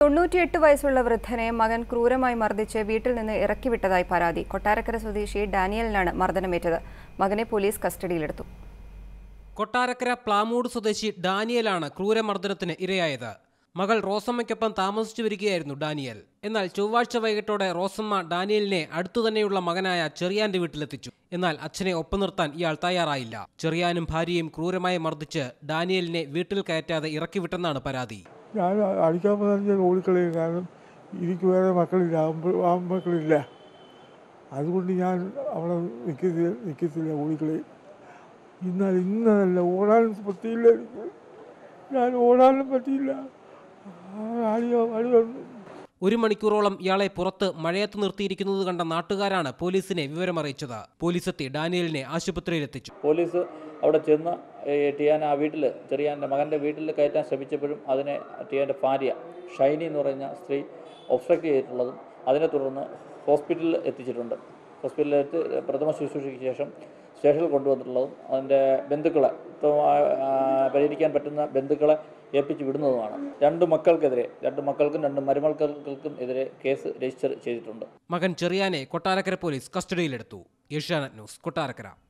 തൊണ്ണൂറ്റിയെട്ട് വയസ്സുള്ള വൃദ്ധനെ മകൻ ക്രൂരമായി മർദ്ദിച്ച് വീട്ടിൽ നിന്ന് ഇറക്കിവിട്ടതായി പരാതി കൊട്ടാരക്കര സ്വദേശി ഡാനിയലിനാണ് മർദ്ദനമേറ്റത് മകനെ പോലീസ് കസ്റ്റഡിയിലെടുത്തു കൊട്ടാരക്കര പ്ലാമൂട് സ്വദേശി ഡാനിയലാണ് ക്രൂരമർദ്ദനത്തിന് ഇരയായത് മകൾ റോസമ്മയ്ക്കൊപ്പം താമസിച്ചു വരികയായിരുന്നു ഡാനിയൽ എന്നാൽ ചൊവ്വാഴ്ച വൈകിട്ടോടെ റോസമ്മ ഡാനിയലിനെ അടുത്തുതന്നെയുള്ള മകനായ ചെറിയാന്റെ വീട്ടിലെത്തിച്ചു എന്നാൽ അച്ഛനെ ഒപ്പം നിർത്താൻ ഇയാൾ തയ്യാറായില്ല ചെറിയാനും ഭാര്യയും ക്രൂരമായി മർദ്ദിച്ച് ഡാനിയലിനെ വീട്ടിൽ കയറ്റാതെ ഇറക്കിവിട്ടെന്നാണ് പരാതി ഞാൻ അടിക്കാൻ പറഞ്ഞാൽ ഓടിക്കളയും കാരണം എനിക്ക് വേറെ മക്കളില്ല ആമ്പ- ആൺമക്കളില്ല അതുകൊണ്ട് ഞാൻ അവിടെ നിൽക്കത്തില്ല നിൽക്കത്തില്ല ഓടിക്കളയും എന്നാൽ ഇന്നതല്ല ഓടാനും പറ്റിയില്ല എനിക്ക് ഞാൻ ഓടാനും പറ്റിയില്ല അടിയോ അടിയോ ഒരു മണിക്കൂറോളം ഇയാളെ പുറത്ത് മഴയത്ത് നിർത്തിയിരിക്കുന്നത് കണ്ട നാട്ടുകാരാണ് പോലീസിനെ വിവരമറിയിച്ചത് പോലീസെത്തി ഡാനിയലിനെ ആശുപത്രിയിലെത്തിച്ചു പോലീസ് അവിടെ ചെന്ന് ഈ ടിയാൻ ആ വീട്ടിൽ ചെറിയാൻ്റെ മകൻ്റെ വീട്ടിൽ കയറ്റാൻ ശ്രമിച്ചപ്പോഴും അതിനെ ടിയാൻ്റെ ഭാര്യ ഷൈനി എന്ന് പറയുന്ന സ്ത്രീ ഒബ്സ്ട്രക്ട് ചെയ്തിട്ടുള്ളതും അതിനെ തുടർന്ന് ഹോസ്പിറ്റലിൽ എത്തിച്ചിട്ടുണ്ട് ഹോസ്പിറ്റലിൽ എത്തി പ്രഥമ ശുശ്രൂഷയ്ക്ക് ശേഷം സ്റ്റേഷനിൽ കൊണ്ടുവന്നിട്ടുള്ളതും അതിൻ്റെ ബന്ധുക്കളെ ഇപ്പം ആ, ആ, പരിഹരിക്കാൻ പറ്റുന്ന ബന്ധുക്കളെ ഏൽപ്പിച്ച് വിടുന്നതുമാണ് രണ്ട് മക്കൾക്കെതിരെ രണ്ട് മക്കൾക്കും രണ്ട് മരുമക്കൾക്കും എതിരെ കേസ് രജിസ്റ്റർ ചെയ്തിട്ടുണ്ട് മകൻ ചെറിയാനെ കൊട്ടാരക്കര പോലീസ് കസ്റ്റഡിയിലെടുത്തു ഏഷ്യാനെറ്റ് ന്യൂസ് കൊട്ടാരക്കര